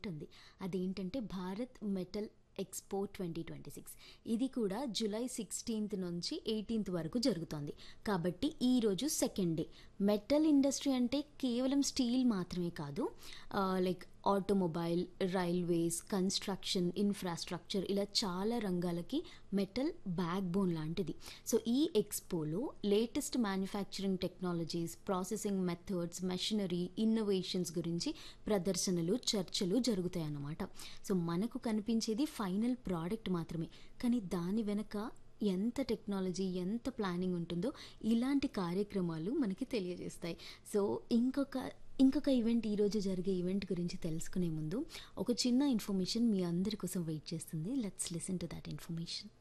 ఉంది అదేంటంటే Bharat metal expo twenty twenty six ఇది కూడా జూలై సిక్స్టీన్త్ నుంచి ఎయిటీన్త్ వరకు జరుగుతోంది కాబట్టి ఈరోజు సెకండ్ డే మెటల్ ఇండస్ట్రీ అంటే కేవలం స్టీల్ మాత్రమే కాదు like automobile railways construction infrastructure ఇలా చాలా రంగాలకి మెటల్ బ్యాక్ బోన్ లాంటిది సో ఈ ఎక్స్పోలో latest manufacturing technologies processing methods machinery innovations గురించి ప్రదర్శనలు చర్చలు జరుగుతాయి అన్నమాట సో మనకు కనిపించేది ఫైనల్ ప్రోడక్ట్ మాత్రమే కానీ దాని వెనక ఎంత టెక్నాలజీ ఎంత ప్లానింగ్ ఉంటుందో ఇలాంటి కార్యక్రమాలు మనకి తెలియజేస్తాయి సో ఇంకొక ఇంకొక ఈవెంట్ ఈరోజు జరిగే ఈవెంట్ గురించి తెలుసుకునే ముందు ఒక చిన్న ఇన్ఫర్మేషన్ మీ అందరి కోసం వెయిట్ చేస్తుంది let's listen to that information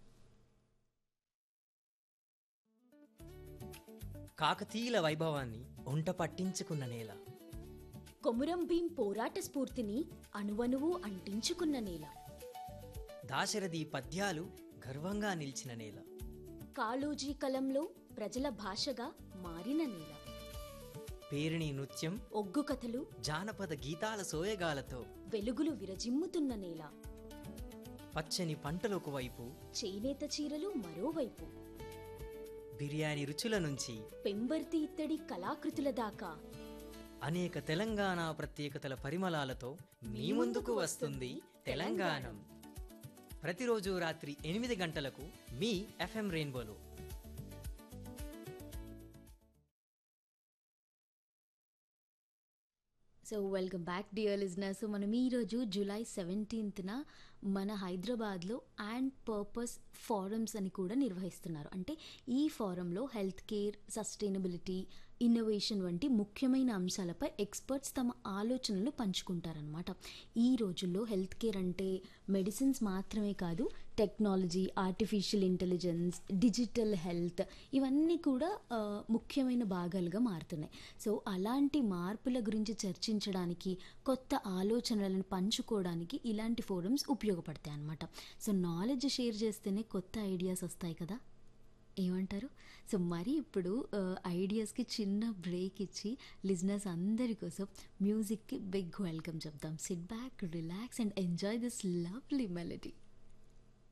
కాకతీయుల వైభవాన్ని ఒంట పట్టించుకున్న నేల కొమురం భీం పోరాట స్ఫూర్తిని అణువణువు అంటించుకున్న నేల దాశరథి పద్యాలు గర్వంగా నిలిచిన నేల కాళోజీ కలంలో ప్రజల భాషగా మారిన నేల పేరిణి నృత్యం ఒగ్గు కథలు జానపద గీతాల సోయగాలతో వెలుగులు విరజిమ్ముతున్న నేల పచ్చని పంటలకు వైపు చేనేత చీరలు మరోవైపు బిర్యానీ రుచుల నుంచి పెంబర్తి ఇత్తడి కళాకృతుల దాకా అనేక తెలంగాణ ప్రత్యేకతల పరిమళాలతో మీ ముందుకు వస్తుంది తెలంగాణం ప్రతిరోజు రాత్రి ఎనిమిది గంటలకు మీ ఎఫ్ఎం రెయిన్బోలో so welcome back dear listeners మనం ఈరోజు జూలై సెవెంటీన్త్న మన హైదరాబాద్లో అండ్ పర్పస్ ఫారమ్స్ అని కూడా నిర్వహిస్తున్నారు అంటే ఈ ఫారంలో హెల్త్ కేర్ సస్టైనబిలిటీ ఇన్నోవేషన్ వంటి ముఖ్యమైన అంశాలపై ఎక్స్పర్ట్స్ తమ ఆలోచనలు పంచుకుంటారనమాట ఈ రోజుల్లో హెల్త్ కేర్ అంటే మెడిసిన్స్ మాత్రమే కాదు technology artificial intelligence digital health ఇవన్నీ కూడా ఆ, ముఖ్యమైన భాగాలుగా మారుతున్నాయి సో అలాంటి మార్పుల గురించి చర్చించడానికి కొత్త ఆలోచనలను పంచుకోవడానికి ఇలాంటి ఫోరమ్స్ ఉపయోగపడతాయి అన్నమాట సో నాలెడ్జ్ షేర్ చేస్తేనే కొత్త ఐడియాస్ వస్తాయి కదా ఏమంటారు సో మరి ఇప్పుడు ఐడియాస్కి చిన్న బ్రేక్ ఇచ్చి లిజినర్స్ అందరి కోసం మ్యూజిక్కి బిగ్ వెల్కమ్ చెప్దాం sit back relax and enjoy this lovely melody